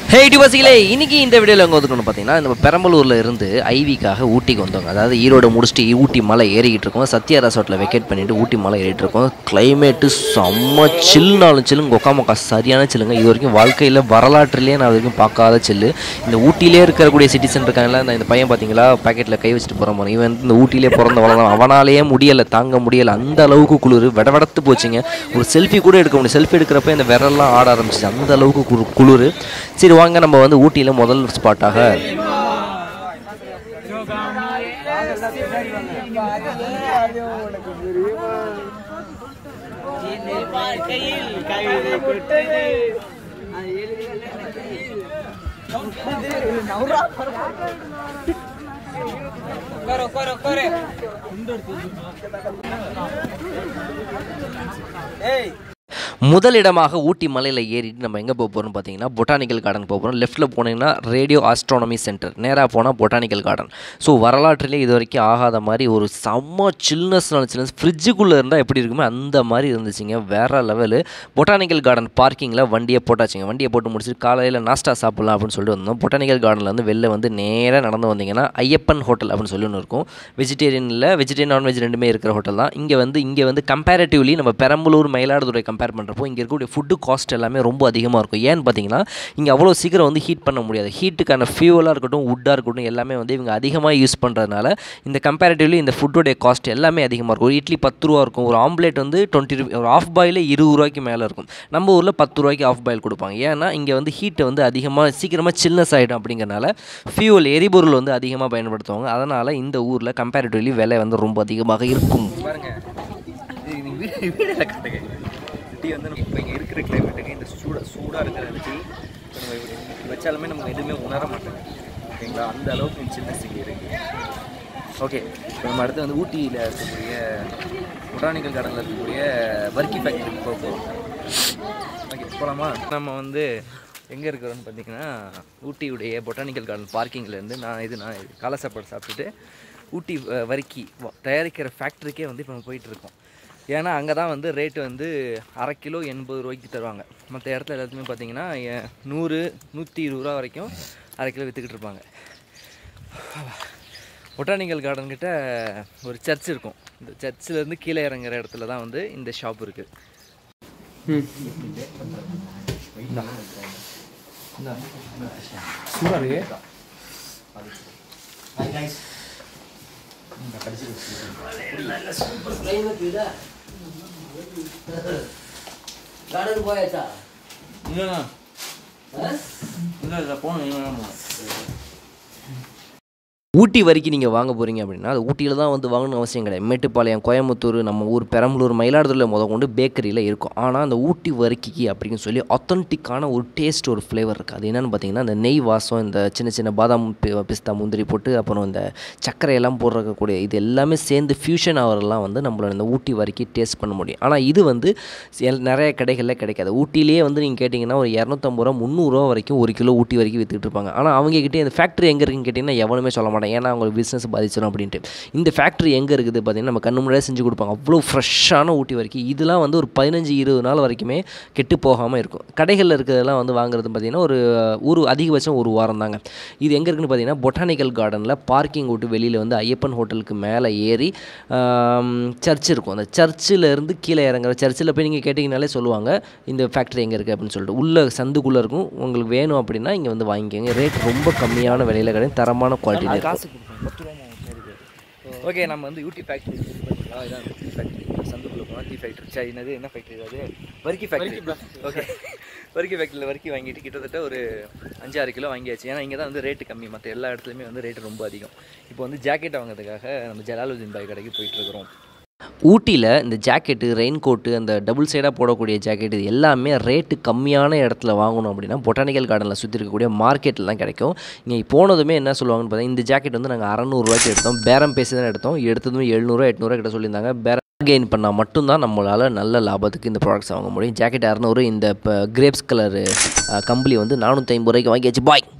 ஹே டிவாசிகளே இன்னைக்கு இந்த வீடியோவில் எங்கே வந்துக்கணும் பார்த்தீங்கன்னா நம்ம பெரம்பலூரில் இருந்து ஐவிக்காக ஊட்டிக்கு வந்தவங்க அதாவது ஈரோடு முடிச்சுட்டு ஊட்டி மலை ஏறிக்கிட்டு இருக்கோம் சத்யா ரெசார்ட்டில் வெக்கேட் பண்ணிட்டு ஊட்டி மலை ஏறிட்டு இருக்கோம் கிளைமேட்டு செம்ம சில்லுனாலும் சில்லுங்க ஒக்காமக்கா சரியான சில்லுங்க இது வரைக்கும் வாழ்க்கையில் வரலாற்றுலேயே நான் இது வரைக்கும் பார்க்காத சில்லு இந்த ஊட்டியிலே இருக்கக்கூடிய சிட்டிசன் இருக்காங்கல்ல இந்த இந்த பையன் பார்த்தீங்களா பாக்கெட்டில் கை வச்சுட்டு போகிற மாதிரி இவன் இந்த ஊட்டியிலே பிறந்த வளர்ந்தான் அவனாலேயே முடியலை தாங்க முடியலை அந்த அளவுக்கு குளிர் விடவடத்து போச்சுங்க ஒரு செல்ஃபி கூட எடுக்க முடியும் செல்ஃபி எடுக்கிறப்ப இந்த விரல்லாம் ஆட ஆரம்பிச்சிச்சு அந்த அளவுக்கு குரு குளிர் சரி வாங்க நம்ம வந்து ஊட்டியில் முதல் ஸ்பாட்டாக முதலிடமாக ஊட்டி மலையில் ஏறிட்டு நம்ம எங்கே போக போகிறோம்னு பார்த்தீங்கன்னா பொட்டானிக்கல் கார்டன் போக போகிறோம் லெஃப்ட்டில் போனீங்கன்னா ரேடியோ ஆஸ்ட்ரானமி சென்டர் நேராக போனால் பொட்டானிக்கல் கார்டன் ஸோ வரலாற்றிலே இது வரைக்கும் ஆகாத மாதிரி ஒரு செம்ம சில்னஸ் சில்னஸ் ஃப்ரிட்ஜுக்குள்ளே இருந்தால் எப்படி இருக்குமோ அந்த மாதிரி இருந்துச்சுங்க வேறு லெவலு பொட்டானிக்கல் கார்டன் பார்க்கிங்கில் வண்டியை போட்டாச்சுங்க வண்டியை போட்டு முடிச்சுட்டு காலையில் நாஸ்டா சாப்பிட்லாம் அப்படின்னு சொல்லிட்டு வந்தோம் பொட்டானிக்கல் கார்டனில் வந்து வெளில வந்து நேராக நடந்து வந்தீங்கன்னா ஐயப்பன் ஹோட்டல் அப்படின்னு சொல்லி ஒன்று இருக்கும் வெஜிடேரியனில் வெஜிடேரியன் நான்வெஜ் ரெண்டுமே இருக்கிற ஹோட்டல் தான் இங்கே வந்து இங்கே வந்து கம்பேரட்டிவ்லி நம்ம பெரம்பலூர் மயிலாடுதுறை கம்பேர் பண்ணுறப்போ இங்கே இருக்கக்கூடிய ஃபுட்டு காஸ்ட் எல்லாமே ரொம்ப அதிகமாக இருக்கும் ஏன்னு பார்த்தீங்கன்னா இங்கே அவ்வளோ சீக்கிரம் வந்து ஹீட் பண்ண முடியாது ஹீட்டுக்கான ஃபியூவலாக இருக்கட்டும் வுட்டாக இருக்கட்டும் எல்லாமே வந்து இவங்க அதிகமாக யூஸ் பண்ணுறதுனால இந்த கம்பேரட்டிவ்லி இந்த ஃபுட்டோடைய காஸ்ட் எல்லாமே அதிகமாக இருக்கும் ஒரு இட்லி பத்து ரூபா இருக்கும் ஒரு ஆம்லேட் வந்து டுவெண்ட்டி ஒரு ஆஃப் பாயில் இருபது ரூபாய்க்கு மேலே இருக்கும் நம்ம ஊரில் பத்து ரூபாய்க்கு ஆஃப் பாயில் கொடுப்பாங்க ஏன்னா இங்கே வந்து ஹீட்டை வந்து அதிகமாக சீக்கிரமாக சில்னஸ் ஆகிடும் அப்படிங்கிறனால ஃபியூவல் எரிபொருள் வந்து அதிகமாக பயன்படுத்துவாங்க அதனால் இந்த ஊரில் கம்பேரிட்டிவ்லி விலை வந்து ரொம்ப அதிகமாக இருக்கும் பாருங்க இது நீங்க வீடு வீடில் காட்டுங்க டீ வந்து நம்ம இப்போ இங்கே இருக்கிற கிளைமேட்டுக்கு இந்த சூடாக சூடாக இருக்கிற டீ இப்போ நம்ம இப்படி இப்படி வச்சாலுமே நம்ம எதுவுமே உணர மாட்டோம் ஓகேங்களா அந்த அளவுக்கு சில்னஸ் இங்கே இருக்குது ஓகே இப்போ நம்ம அடுத்து வந்து ஊட்டியில் இருக்கக்கூடிய பொட்டானிக்கல் கார்டனில் இருக்கக்கூடிய வர்க்கி ஃபேக்ட்ரிக்கு போக போகிறோம் ஓகே போகலாமா நம்ம வந்து எங்கே இருக்கிறோன்னு பார்த்தீங்கன்னா ஊட்டியுடைய பொட்டானிக்கல் கார்டன் பார்க்கிங்லேருந்து நான் இது நான் இது காலை சாப்பாடு சாப்பிட்டுட்டு ஊட்டி அஹ், வரிக்கி வ- தயாரிக்கிற ஃபேக்ட்ரிக்கே வந்து இப்போ நம்ம போயிட்டு இருக்கோம் ஏன்னா அங்கே தான் வந்து ரேட்டு வந்து அரை கிலோ எண்பது ரூபாய்க்கு தருவாங்க மற்ற இடத்துல எல்லாத்துலேயுமே பார்த்தீங்கன்னா எ- நூறு நூற்றி இருபது ரூபா வரைக்கும் அரை கிலோ விற்றுக்கிட்டு இருப்பாங்க பொட்டானிக்கல் கார்டன் கிட்ட ஒரு சர்ச் இருக்கும் இந்த சர்ச்சிலேருந்து கீழே இறங்குற இடத்துல தான் வந்து இந்த ஷாப் இருக்குது கார்டன் போயாச்சா இல்லைண்ணா இல்லை இல்லை போகணும் ஊட்டி வரைக்கும் நீங்கள் வாங்க போகிறீங்க அப்படின்னா அது ஊட்டியில் தான் வந்து வாங்கணும் அவசியம் கிடையாது மேட்டுப்பாளையம் கோயம்புத்தூர் நம்ம ஊர் பெரம்பலூர் மயிலாடுதுறையில் முத கொண்டு பேக்கரியில் இருக்கும் ஆனால் அந்த ஊட்டி வரிக்கிக்கு அப்படின்னு சொல்லி அத்தன்டிக்கான ஒரு டேஸ்ட் ஒரு ஃப்ளேவர் இருக்குது அது என்னென்னு பார்த்தீங்கன்னா இந்த நெய் வாசம் இந்த சின்ன சின்ன பாதாம் பி- பிஸ்தா முந்திரி போட்டு அப்புறம் இந்த சர்க்கரையெல்லாம் போடுறக்கூடிய இது எல்லாமே சேர்ந்து ஃபியூஷன் ஆகிறலாம் வந்து நம்மளோட இந்த ஊட்டி வரைக்கும் டேஸ்ட் பண்ண முடியும் ஆனால் இது வந்து எல்- நிறைய கடைகளில் கிடைக்காது ஊட்டிலேயே வந்து நீங்கள் கேட்டிங்கன்னா ஒரு இரநூத்தம்பது ரூபா முந்நூறுரூவா வரைக்கும் ஒரு கிலோ ஊட்டி வரைக்கும் விற்றுட்டு இருப்பாங்க ஆனால் அவங்க கிட்டே இந்த ஃபேக்ட்ரி எங்கே இருக்குன்னு கேட்டிங்கன்னா எவனுமே சொல்ல மாட்டாங்க ஏன்னா அவங்க பிஸ்னஸ் பாதிச்சிடும் அப்படின்ட்டு இந்த ஃபேக்ட்ரி எங்கே இருக்குது பார்த்தீங்கன்னா நம்ம கண்ணு முன்னாடியே செஞ்சு கொடுப்பாங்க அவ்வளோ ஃப்ரெஷ்ஷான ஊட்டி வரைக்கும் இதெல்லாம் வந்து ஒரு பதினஞ்சு இருபது நாள் வரைக்குமே கெட்டு போகாமல் இருக்கும் கடைகளில் இருக்கிறதெல்லாம் வந்து வாங்குறது பார்த்தீங்கன்னா ஒரு ஒரு அதிகபட்சம் ஒரு வாரம் தாங்க இது எங்கே இருக்குன்னு பார்த்தீங்கன்னா பொட்டானிக்கல் கார்டனில் பார்க்கிங் விட்டு வெளியில் வந்து ஐயப்பன் ஹோட்டலுக்கு மேலே ஏறி சர்ச் இருக்கும் அந்த சர்ச்சில் இருந்து கீழே இறங்குற சர்ச்சில் போய் நீங்கள் கேட்டிங்கனாலே சொல்லுவாங்க இந்த ஃபேக்ட்ரி எங்கே இருக்குது அப்படின்னு சொல்லிட்டு உள்ள சந்துக்குள்ளே இருக்கும் உங்களுக்கு வேணும் அப்படின்னா இங்கே வந்து வாங்கிக்கோங்க ரேட் ரொம்ப கம்மியான விலையில் கிடையாது தரமான குவாலிட்டியில் இருக்கும் காசு கொடுப்போம் பத்து ரூபா ஓகே நம்ம வந்து யூடி ஃபேக்ட்ரி பார்த்தீங்களா இதான் டீ ஃபேக்ட்ரி சந்துக்குள்ளே போனால் டீ ஃபேக்ட்ரி சரி என்னது என்ன ஃபேக்ட்ரி அது வரிக்கி ஃபேக்ட்ரி ஓகே வரிக்கி ஃபேக்ட்ரியில் வரிக்கி வாங்கிட்டு கிட்டத்தட்ட ஒரு அஞ்சு ஆறு கிலோ வாங்கியாச்சு ஏன்னா இங்கே தான் வந்து ரேட்டு கம்மி மற்ற எல்லா இடத்துலையுமே வந்து ரேட்டு ரொம்ப அதிகம் இப்போ வந்து ஜாக்கெட் வாங்குறதுக்காக நம்ம ஜலாலுதீன் பாய் கடைக்கு போயிட்டு இருக்கிறோம் ஊட்டியில் இந்த ஜாக்கெட்டு ரெயின் கோட்டு அந்த டபுள் சைடாக போடக்கூடிய ஜாக்கெட் இது எல்லாமே ரேட்டு கம்மியான இடத்துல வாங்கணும் அப்படின்னா பொட்டானிக்கல் கார்டனில் சுற்றி இருக்கக்கூடிய மார்க்கெட்டில் தான் கிடைக்கும் இங்கே போனதுமே என்ன சொல்லுவாங்கன்னு பார்த்தீங்கன்னா இந்த ஜாக்கெட் வந்து நாங்கள் அறநூறுவாய்க்கு எடுத்தோம் பேரம் பேசி தான் எடுத்தோம் எடுத்ததுமே எழுநூறுவா எட்நூறுவா கிட்ட சொல்லியிருந்தாங்க பேரம் கெயின் பண்ணால் மட்டும்தான் நம்மளால் நல்ல லாபத்துக்கு இந்த ப்ராடக்ட்ஸ் வாங்க முடியும் ஜாக்கெட் அறநூறு இந்த இப்போ கிரேப்ஸ் கலரு கம்பளி வந்து நானூற்றி ஐம்பது ரூபாய்க்கு வாங்கியாச்சு பாய்